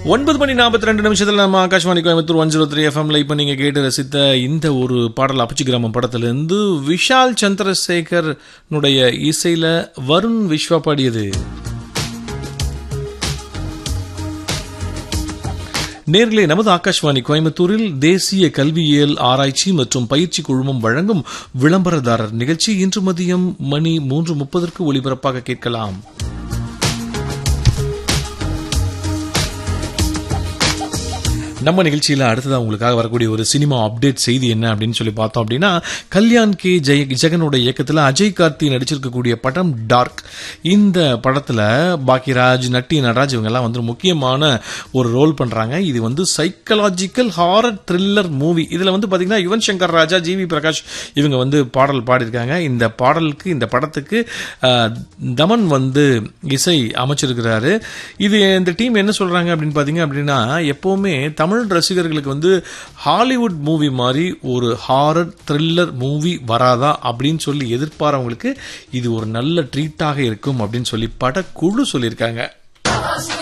ஒன்பது மணி நாற்பத்தி ரெண்டு நிமிஷத்தில் நம்ம Akashvani Coimbatore one zero three எஃப்எம்ல இப்போ நீங்கள் கேட்டு ரசித்த இந்த ஒரு பாடல் அப்புச்சி கிராமம் படத்திலிருந்து விஷால் சந்திரசேகர்னுடைய இசையில் வருண் விஸ்வா பாடியது நேர்களே நமது ஆகாஷ்வாணி கோயம்புத்தூரில் தேசிய கல்வியியல் ஆராய்ச்சி மற்றும் பயிற்சி குழுமம் வழங்கும் விளம்பரதாரர் நிகழ்ச்சி இன்று மதியம் மணி மூன்று முப்பதற்கு ஒளிபரப்பாக கேட்கலாம் நம்ம நிகழ்ச்சியில் அடுத்ததாக உங்களுக்காக வரக்கூடிய ஒரு சினிமா அப்டேட் செய்தி என்ன அப்படின்னு சொல்லி பார்த்தோம் அப்படின்னா கல்யாண் கே ஜெய ஜெகனோட இயக்கத்தில் அஜய் கார்த்தி நடிச்சிருக்கக்கூடிய படம் டார்க் இந்த படத்தில் பாக்கியராஜ் நட்டி நடராஜ் இவங்கெல்லாம் வந்து முக்கியமான ஒரு ரோல் பண்ணுறாங்க இது வந்து சைக்கலாஜிக்கல் ஹாரர் த்ரில்லர் மூவி இதில் வந்து பார்த்தீங்கன்னா யுவன் சங்கர் ராஜா ஜி வி பிரகாஷ் இவங்க வந்து பாடல் பாடியிருக்காங்க இந்த பாடலுக்கு இந்த படத்துக்கு அஹ், தமன் வந்து இசை அமைச்சிருக்கிறாரு இது இந்த டீம் என்ன சொல்றாங்க அப்படின்னு பார்த்தீங்க அப்படின்னா எப்பவுமே தமிழ் ரசிகர்களுக்கு வந்து ஹாலிவுட் மூவி மாதிரி ஒரு ஹாரர் த்ரில்லர் மூவி வராதா அப்படின்னு சொல்லி எதிர்பார்த்தவங்களுக்கு இது ஒரு நல்ல ட்ரீட்டாக இருக்கும் அப்படின்னு சொல்லி படக்குழு சொல்லியிருக்காங்க